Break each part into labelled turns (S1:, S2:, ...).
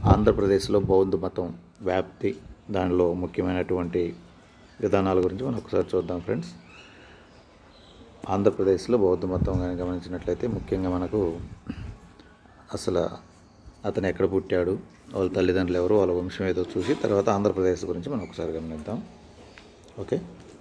S1: ఆంధ్రప్రదేశ్లో బౌద్ధ మతం వ్యాప్తి దానిలో ముఖ్యమైనటువంటి విధానాల గురించి మనం ఒకసారి చూద్దాం ఫ్రెండ్స్ ఆంధ్రప్రదేశ్లో బౌద్ధ మతం కానీ గమనించినట్లయితే ముఖ్యంగా మనకు అసలు అతను ఎక్కడ పుట్టాడు వాళ్ళ తల్లిదండ్రులు ఎవరు వాళ్ళ వంశం ఏదో చూసి తర్వాత ఆంధ్రప్రదేశ్ గురించి మనం ఒకసారి గమనిద్దాం ఓకే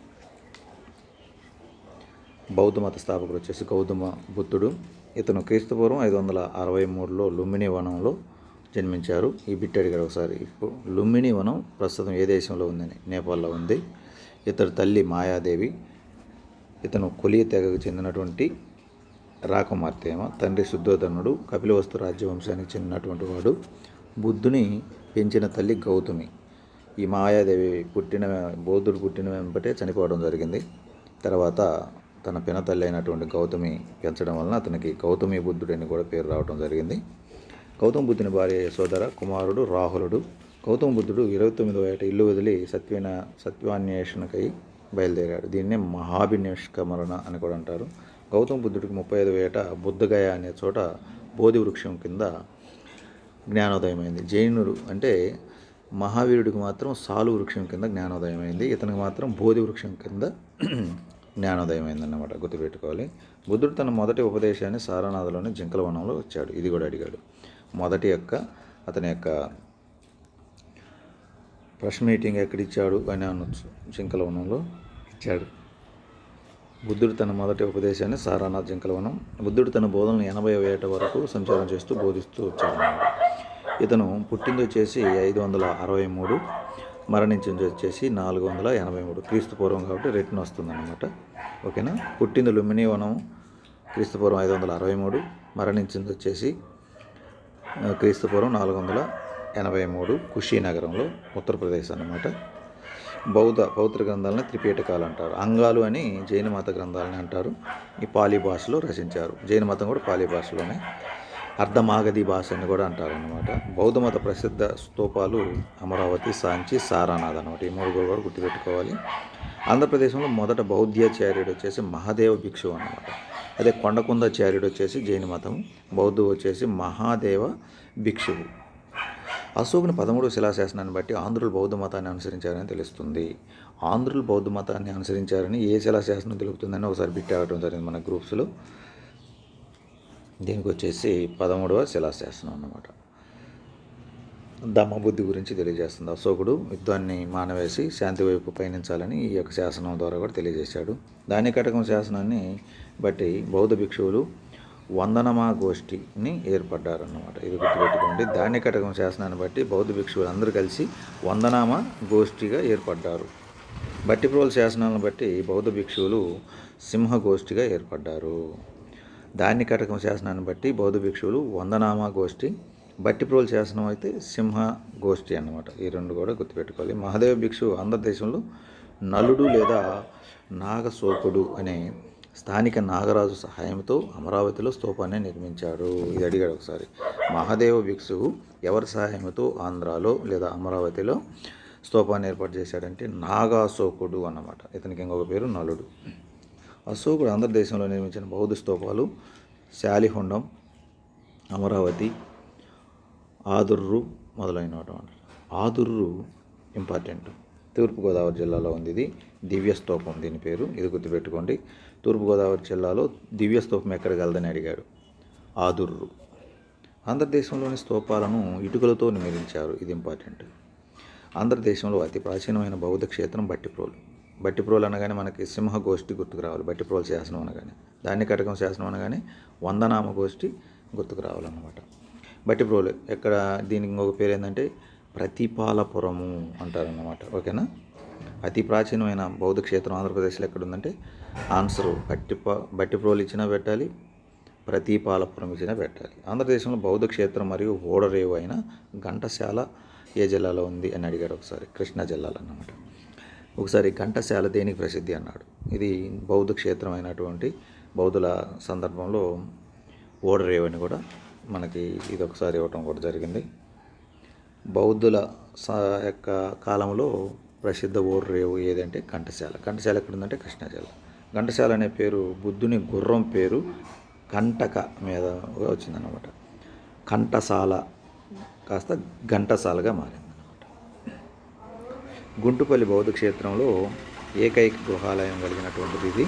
S1: బౌద్ధ మత స్థాపకుడు వచ్చేసి గౌతమ బుద్ధుడు ఇతను క్రీస్తుపూర్వం ఐదు వందల అరవై మూడులో లుంబిని వనంలో జన్మించారు ఈ బిట్ అడిగాడు ఒకసారి ఇప్పుడు లుంబిని వనం ప్రస్తుతం ఏ దేశంలో ఉందని నేపాల్లో ఉంది ఇతడు తల్లి మాయాదేవి ఇతను కొలియ తెగకు చెందినటువంటి రాకుమార్తెమ తండ్రి శుద్ధోధనుడు కపిలవస్తు రాజ్యవంశానికి చెందినటువంటి వాడు బుద్ధుని పెంచిన తల్లి గౌతమి ఈ మాయాదేవి పుట్టిన బౌద్ధుడు పుట్టిన వెంబటే చనిపోవడం జరిగింది తర్వాత తన పినతల్లి అయినటువంటి గౌతమి పెంచడం వలన అతనికి గౌతమి బుద్ధుడు అని కూడా పేరు రావడం జరిగింది గౌతమ బుద్ధుని భార్య యశోధర కుమారుడు రాహులుడు గౌతమ బుద్ధుడు ఇరవై తొమ్మిదవ ఏట ఇల్లు వదిలి సత్యన సత్యాన్వేషణకై బయలుదేరాడు దీన్నే మహాభినిష్కమరణ అని కూడా అంటారు గౌతమ బుద్ధుడికి ముప్పై ఐదవ ఏట బుద్ధగయ అనే చోట బోధి వృక్షం కింద జ్ఞానోదయమైంది జైనుడు అంటే మహావీరుడికి మాత్రం సాలు వృక్షం కింద జ్ఞానోదయమైంది ఇతనికి మాత్రం బోధి వృక్షం కింద జ్ఞానోదయమైంది అన్నమాట గుర్తుపెట్టుకోవాలి బుద్ధుడు తన మొదటి ఉపదేశాన్ని సారానాథలోని జింకల వనంలో వచ్చాడు ఇది కూడా అడిగాడు మొదటి యొక్క అతని యొక్క ప్రెస్ మీటింగ్ ఎక్కడ ఇచ్చాడు అని అనొచ్చు జింకల వనంలో ఇచ్చాడు బుద్ధుడు తన మొదటి ఉపదేశాన్ని సారానాథ్ జింకలవనం బుద్ధుడు తన బోధనలు ఎనభై ఏట వరకు సంచారం చేస్తూ బోధిస్తూ వచ్చాడు ఇతను పుట్టింది వచ్చేసి ఐదు వందల అరవై మూడు మరణించింది వచ్చేసి నాలుగు వందల ఎనభై మూడు క్రీస్తు పూర్వం కాబట్టి రిటర్న్ వస్తుందన్నమాట ఓకేనా పుట్టింది లుంబిని వనం క్రీస్తు పూర్వం ఐదు వందల అరవై మూడు మరణించింది వచ్చేసి ఆ, క్రీస్తు పూర్వం నాలుగు వందల ఎనభై మూడు కుషీనగరంలో ఉత్తరప్రదేశ్ అన్నమాట బౌద్ధ పౌత్ర గ్రంథాలను త్రిపీఠకాలు అంటారు అంగాలు అని జైన మత గ్రంథాలని అంటారు ఈ పాలీ భాషలో రచించారు జైన మతం కూడా పాలీ భాషలోనే అర్ధమాగధి భాష అని కూడా అంటారు అన్నమాట బౌద్ధ మత ప్రసిద్ధ స్తూపాలు అమరావతి సాంచి సారానాథ్ అన్నమాట ఈ మూడు కూడా గుర్తుపెట్టుకోవాలి ఆంధ్రప్రదేశ్లో మొదట బౌద్ధాచార్యుడు వచ్చేసి మహాదేవ భిక్షువు అన్నమాట అదే కొండకుందాచార్యుడు వచ్చేసి జైన మతం బౌద్ధు వచ్చేసి మహాదేవ భిక్షువు అశోకుని పదమూడవ శిలాశాసనాన్ని బట్టి ఆంధ్రులు బౌద్ధ మతాన్ని అనుసరించారని తెలుస్తుంది ఆంధ్రులు బౌద్ధ మతాన్ని అనుసరించారని ఏ శిలాశాసనం తెలుపుతుందని ఒకసారి బిట్ ఆడటం జరిగింది మన గ్రూప్స్లో దీనికి వచ్చేసి పదమూడవ శిలాశాసనం అన్నమాట దమ్మబుద్ధి గురించి తెలియజేస్తుంది అశోకుడు యుద్ధాన్ని మానవేసి శాంతి వైపు పయనించాలని ఈ యొక్క శాసనం ద్వారా కూడా తెలియజేశాడు దాని కటకం శాసనాన్ని బట్టి బౌద్ధ భిక్షువులు వందనమా గోష్ఠిని ఏర్పడ్డారన్నమాట ఇది గుర్తుపెట్టుకోండి ధాన్య కటకం శాసనాన్ని బట్టి బౌద్ధ భిక్షువులు అందరూ కలిసి వందనామా గోష్ఠిగా ఏర్పడ్డారు బట్టిప్రోల్ శాసనాలను బట్టి బౌద్ధ భిక్షువులు సింహ గోష్ఠిగా ఏర్పడ్డారు ధాన్య కటకం శాసనాన్ని బట్టి బౌద్ధ భిక్షువులు వందనామా గోష్ఠి బట్టిప్రోల్ శాసనం అయితే సింహ గోష్ఠి అన్నమాట ఈ రెండు కూడా గుర్తుపెట్టుకోవాలి మహాదేవ భిక్షు ఆంధ్రదేశంలో నలుడు లేదా నాగసోకుడు అనే స్థానిక నాగరాజు సహాయంతో అమరావతిలో స్తూపాన్ని నిర్మించాడు ఇది అడిగాడు ఒకసారి మహాదేవ భిక్షువు ఎవరి సహాయంతో ఆంధ్రాలో లేదా అమరావతిలో స్తూపాన్ని ఏర్పాటు చేశాడంటే నాగాశోకుడు అన్నమాట ఇతనికి ఇంకొక పేరు నలుడు అశోకుడు ఆంధ్రదేశంలో నిర్మించిన బౌద్ధ స్తూపాలు శాలిహొండం అమరావతి ఆదుర్రు మొదలైనటువంటి ఆదుర్రు ఇంపార్టెంట్ తూర్పుగోదావరి జిల్లాలో ఉంది ఇది దివ్య స్తూపం దీని పేరు ఇది గుర్తుపెట్టుకోండి తూర్పుగోదావరి జిల్లాలో దివ్య స్తూపం ఎక్కడ గలదని అడిగాడు ఆదుర్రు ఆంధ్రదేశంలోని స్తూపాలను ఇటుకలతో నిర్మించారు ఇది ఇంపార్టెంట్ ఆంధ్రదేశంలో అతి ప్రాచీనమైన బౌద్ధ క్షేత్రం బట్టిప్రోలు బట్టిప్రోలు అనగానే మనకి సింహ గోష్ఠి గుర్తుకు రావాలి బట్టిప్రోలు శాసనం అనగానే దాన్ని కటకం శాసనం అనగానే వందనామ గోష్ఠి గుర్తుకు రావాలన్నమాట బట్టిప్రోలు ఎక్కడ దీనికి ఇంకొక పేరు ఏంటంటే ప్రతిపాలపురము అంటారన్నమాట ఓకేనా అతి ప్రాచీనమైన బౌద్ధ క్షేత్రం ఆంధ్రప్రదేశ్లో ఎక్కడ ఉందంటే ఆన్సర్ బట్టిపా బట్టిప్రోలు ఇచ్చినా పెట్టాలి ప్రతిపాలపురం ఇచ్చినా పెట్టాలి ఆంధ్రదేశంలో బౌద్ధ క్షేత్రం మరియు ఓడరేవు అయిన ఘంటశాల ఏ జిల్లాలో ఉంది అని అడిగాడు ఒకసారి కృష్ణా జిల్లాలో అన్నమాట ఒకసారి ఘంటశాల దేనికి ప్రసిద్ధి అన్నాడు ఇది బౌద్ధ క్షేత్రం అయినటువంటి బౌద్ధుల సందర్భంలో ఓడరేవు అని కూడా మనకి ఇది ఒకసారి ఇవ్వటం కూడా జరిగింది బౌద్ధుల స యొక్క కాలంలో ప్రసిద్ధ ఓడరేవు ఏదంటే ఘంటశాల ఘంటశాల ఎక్కడ ఉందంటే కృష్ణా జిల్లా ఘంటశాల అనే పేరు బుద్ధుని గుర్రం పేరు కంటక మీద వచ్చిందన్నమాట కంఠశాల కాస్త ఘంటసాలగా మారిందన్నమాట గుంటుపల్లి బౌద్ధ క్షేత్రంలో ఏకైక గృహాలయం కలిగినటువంటిది ఇది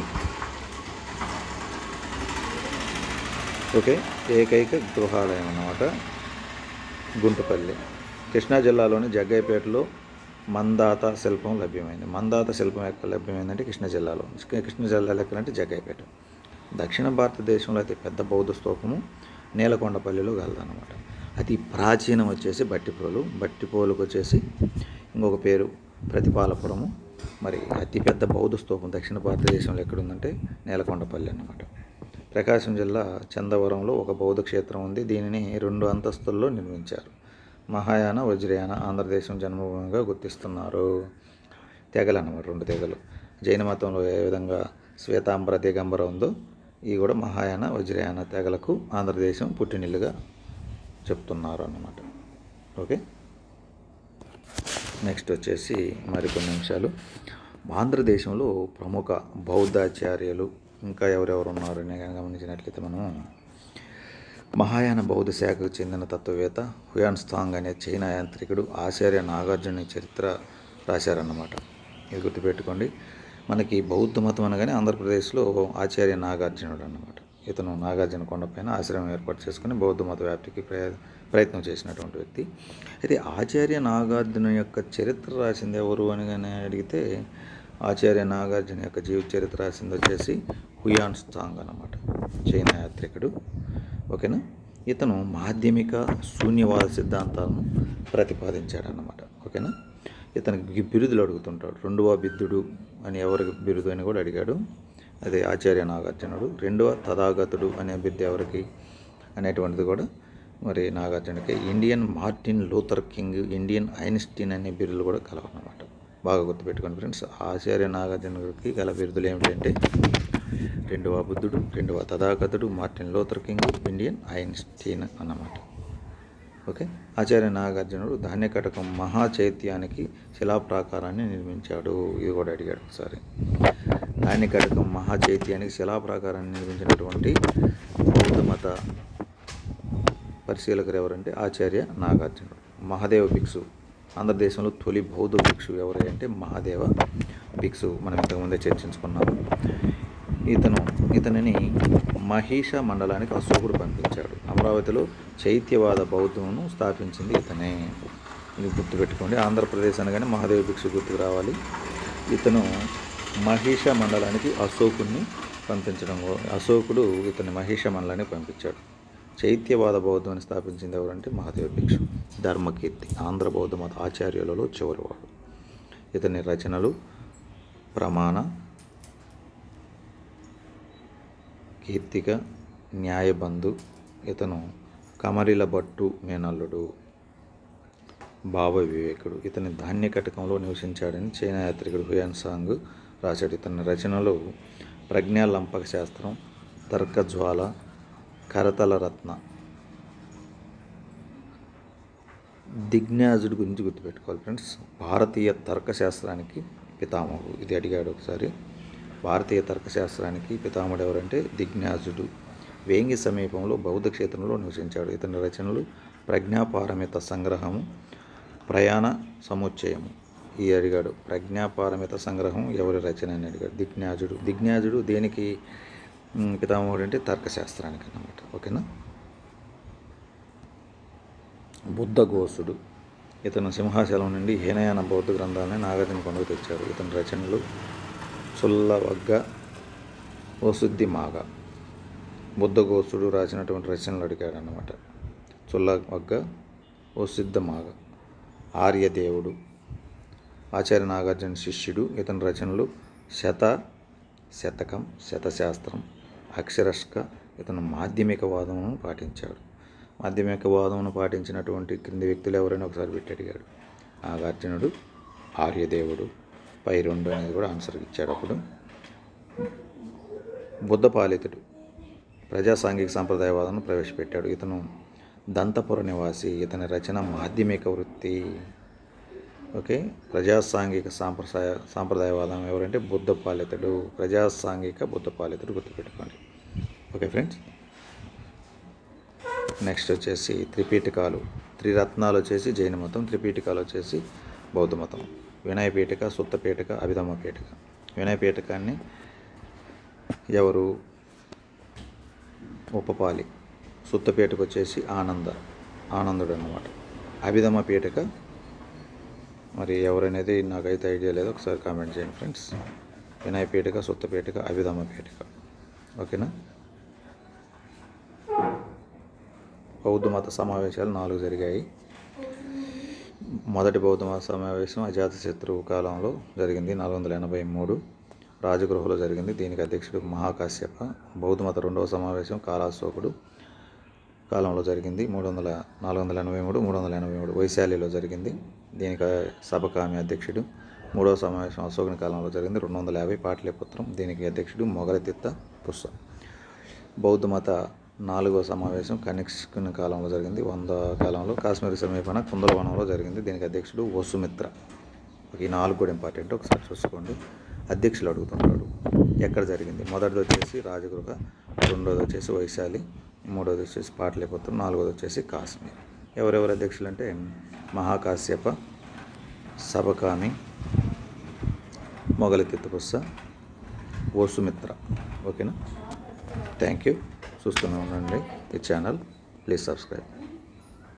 S1: ఓకే ఏకైక గృహాలయం అన్నమాట గుంటుపల్లి కృష్ణా జిల్లాలోని జగ్గయ్యపేటలో మందాత శిల్పం లభ్యమైంది మందాత శిల్పం ఎక్కడ లభ్యమైందంటే కృష్ణా జిల్లాలో కృష్ణా జిల్లాలో ఎక్కడంటే జగ్గయ్యపేట దక్షిణ భారతదేశంలో అతి పెద్ద బౌద్ధ స్తూపము నీలకొండపల్లిలో కలదన్నమాట అతి ప్రాచీనం వచ్చేసి బట్టిపోలు బట్టిపోలుకు వచ్చేసి ఇంకొక పేరు ప్రతిపాలపురము మరి అతిపెద్ద బౌద్ధ స్తూపం దక్షిణ భారతదేశంలో ఎక్కడుందంటే నేలకొండపల్లి అన్నమాట ప్రకాశం జిల్లా చందవరంలో ఒక బౌద్ధ క్షేత్రం ఉంది దీనిని రెండు అంతస్తుల్లో నిర్మించారు మహాయాన వజ్రయాన ఆంధ్రదేశం జన్మభూమిగా గుర్తిస్తున్నారు తెగలు అన్నమాట రెండు తెగలు జైన మతంలో ఏ విధంగా శ్వేతాంబర దిగంబర ఉందో ఇవి కూడా మహాయాన వజ్రయాన తెగలకు ఆంధ్రదేశం పుట్టినిల్లుగా చెప్తున్నారు అన్నమాట ఓకే నెక్స్ట్ వచ్చేసి మరికొన్ని నిమిషాలు ఆంధ్రదేశంలో ప్రముఖ బౌద్ధాచార్యులు ఇంకా ఎవరెవరు ఉన్నారని కనుక గమనించినట్లయితే మనం మహాయాన బౌద్ధ శాఖకు చెందిన తత్వవేత్త హుయాన్ స్థాంగ్ అనే చైనా యాంత్రికుడు ఆచార్య నాగార్జున చరిత్ర రాశారన్నమాట ఇది గుర్తుపెట్టుకోండి మనకి బౌద్ధ మతం అనగానే ఆంధ్రప్రదేశ్లో ఆచార్య నాగార్జునుడు అన్నమాట ఇతను నాగార్జున కొండపైన ఆశ్రమం ఏర్పాటు చేసుకుని బౌద్ధ మత వ్యాప్తికి ప్రయ ప్రయత్నం చేసినటువంటి వ్యక్తి అయితే ఆచార్య నాగార్జున యొక్క చరిత్ర రాసింది ఎవరు అని కానీ అడిగితే ఆచార్య నాగార్జున యొక్క జీవిత చరిత్ర రాసింది వచ్చేసి హుయాన్ స్థాంగ్ అన్నమాట చైనా యాత్రికుడు ఓకేనా ఇతను మాధ్యమిక శూన్యవాద సిద్ధాంతాలను ప్రతిపాదించాడన్నమాట ఓకేనా ఇతనికి బిరుదులు అడుగుతుంటాడు రెండవ బిద్దుడు అని ఎవరికి బిరుదు అని కూడా అడిగాడు అదే ఆచార్య నాగార్జునుడు రెండవ తథాగతుడు అనే బిద్దు ఎవరికి అనేటువంటిది కూడా మరి నాగార్జునకి Indian Martin Luther King Indian Einstein అనే బిరుదులు కూడా కలవన్నమాట బాగా గుర్తుపెట్టుకోండి ఫ్రెండ్స్ ఆచార్య నాగార్జునకి గల బిరుదులు ఏమిటంటే రెండవ బుద్ధుడు రెండవ తథాగతుడు Martin Luther King Indian Einstein అన్నమాట ఓకే ఆచార్య నాగార్జునుడు ధాన్యకటకం మహాచైత్యానికి శిలాప్రాకారాన్ని నిర్మించాడు ఇది కూడా అడిగాడు ఒకసారి ధాన్యకటకం మహాచైత్యానికి శిలాప్రాకారాన్ని నిర్మించినటువంటి బౌద్ధ మత పరిశీలకులు ఎవరంటే ఆచార్య నాగార్జునుడు మహాదేవ భిక్షు ఆంధ్రదేశంలో తొలి బౌద్ధ భిక్షు ఎవరు అంటే మహాదేవ భిక్షు మనం ఇంతకుముందే చర్చించుకున్నాము ఇతను ఇతనిని మహిష మండలానికి అశోకుడు పంపించాడు అమరావతిలో చైత్యవాద బౌద్ధమును స్థాపించింది ఇతనే ఇది గుర్తుపెట్టుకోండి ఆంధ్రప్రదేశ్ అనగానే మహాదేవ భిక్షు గుర్తుకు రావాలి ఇతను మహిష మండలానికి అశోకుడిని పంపించడం అశోకుడు ఇతని మహిష మండలానికి పంపించాడు చైత్యవాద బౌద్ధాన్ని స్థాపించింది ఎవరంటే మహాదేవ భిక్షు ధర్మకీర్తి ఆంధ్ర బౌద్ధ మత ఆచార్యులలో చివరివాడు ఇతని రచనలు ప్రమాణ కీర్తిక న్యాయబంధు ఇతను కమరిల భట్టు మేనల్లుడు బాబా వివేకుడు ఇతని ధాన్య కటకంలో నివసించాడని చైనా యాత్రికుడు హుయాన్ సాంగ్ రాశాడు ఇతని రచనలు ప్రజ్ఞాలంపక శాస్త్రం తర్కజ్వాల కరతల రత్న దిగ్నాజుడి గురించి గుర్తుపెట్టుకోవాలి ఫ్రెండ్స్ భారతీయ తర్కశాస్త్రానికి పితామహుడు ఇది అడిగాడు ఒకసారి భారతీయ తర్కశాస్త్రానికి పితామహుడు ఎవరంటే దిగ్నాజుడు వేంగి సమీపంలో బౌద్ధ క్షేత్రంలో నివసించాడు ఇతని రచనలు ప్రజ్ఞాపారమిత సంగ్రహము ప్రయాణ సముచ్చయము ఈ అడిగాడు ప్రజ్ఞాపారమిత సంగ్రహం ఎవరి రచన అని అడిగాడు దిగ్నాజుడు దిగ్నాజుడు దేనికి మ్, పితామహుడు అంటే తర్కశాస్త్రానికి అన్నమాట ఓకేనా బుద్ధఘోషుడు ఇతను సింహాచలం నుండి హీనయాన బౌద్ధ గ్రంథాలని నాగార్జున కొండకు తెచ్చాడు ఇతని రచనలు చుల్లవగ్గ వసుద్ధి మాగ బుద్ధఘోషుడు రాసినటువంటి రచనలు అడిగాడు అన్నమాట చుల్లవగ్గ వసుద్ధ మాగ ఆర్యదేవుడు ఆచార్య నాగార్జున శిష్యుడు ఇతని రచనలు శత శతకం శతశాస్త్రం అక్షరష్క ఇతను మాధ్యమిక వాదమును పాటించాడు మాధ్యమిక వాదమును పాటించినటువంటి క్రింది వ్యక్తులు ఎవరైనా ఒకసారి పెట్టి అడిగాడు నాగార్జునుడు ఆర్యదేవుడు పై రెండు అనేది కూడా ఆన్సర్ ఇచ్చాడు అప్పుడు బుద్ధపాలితుడు ప్రజా సాంఘిక సాంప్రదాయవాదం ప్రవేశపెట్టాడు ఇతను దంతపుర నివాసి ఇతని రచన మాధ్యమిక వృత్తి ఓకే ప్రజా సాంఘిక సాంప్రదాయ సాంప్రదాయవాదం ఎవరంటే బుద్ధపాలితుడు ప్రజా సాంఘిక బుద్ధపాలితుడు గుర్తుపెట్టుకోండి ఓకే ఫ్రెండ్స్ నెక్స్ట్ వచ్చేసి త్రిపీఠకాలు త్రిరత్నాలు వచ్చేసి జైన మతం త్రిపీఠికాలు వచ్చేసి బౌద్ధ మతం వినయ పీఠిక సుత్త పీఠిక అభిధమ్మ పీఠిక వినయ పీఠకాన్ని ఎవరు ఉపపాలి సుత్త పీఠకు వచ్చేసి ఆనంద ఆనందుడు అన్నమాట అభిధమ్మ పీఠిక మరి ఎవరనేది నాకైతే ఐడియా లేదు ఒకసారి కామెంట్ చేయండి ఫ్రెండ్స్ వినయ పీఠిక సుత్త పీఠిక అభిధమ్మ పీఠిక ఓకేనా బౌద్ధ మత సమావేశాలు నాలుగు జరిగాయి మొదటి బౌద్ధ మత సమావేశం అజాతశత్రువు కాలంలో జరిగింది నాలుగు వందల ఎనభై మూడు రాజగృహలో జరిగింది దీనికి అధ్యక్షుడు మహాకాశ్యప బౌద్ధ మత రెండవ సమావేశం కాలాశోకుడు కాలంలో జరిగింది మూడు వందల నాలుగు వందల ఎనభై మూడు మూడు వందల ఎనభై మూడు వైశాలిలో జరిగింది దీనికి సభకామి అధ్యక్షుడు మూడవ సమావేశం అశోకుని కాలంలో జరిగింది రెండు వందల యాభై పాటలీపుత్రం దీనికి అధ్యక్షుడు మొగలతిత్త పుస్స బౌద్ధ మత నాలుగవ సమావేశం కనిష్కుని కాలంలో జరిగింది వంద కాలంలో కాశ్మీర్ సమీపన కుందలవనంలో జరిగింది దీనికి అధ్యక్షుడు వసుమిత్ర ఈ నాలుగు కూడా ఇంపార్టెంట్ ఒకసారి చూసుకోండి అధ్యక్షులు అడుగుతుంటాడు ఎక్కడ జరిగింది మొదటిది వచ్చేసి రాజగృహ రెండోది వచ్చేసి వైశాలి మూడోది వచ్చేసి పాటలీపుత్రం నాలుగోది వచ్చేసి కాశ్మీర్ ఎవరెవరు అధ్యక్షులు అంటే మహాకాశ్యప సబకామి మొగలి తిత్తుపుస్స వసుమిత్ర ఓకేనా థ్యాంక్ యూ చూస్తూనే ఉండండి ఈ ఛానల్ ప్లీజ్ సబ్స్క్రైబ్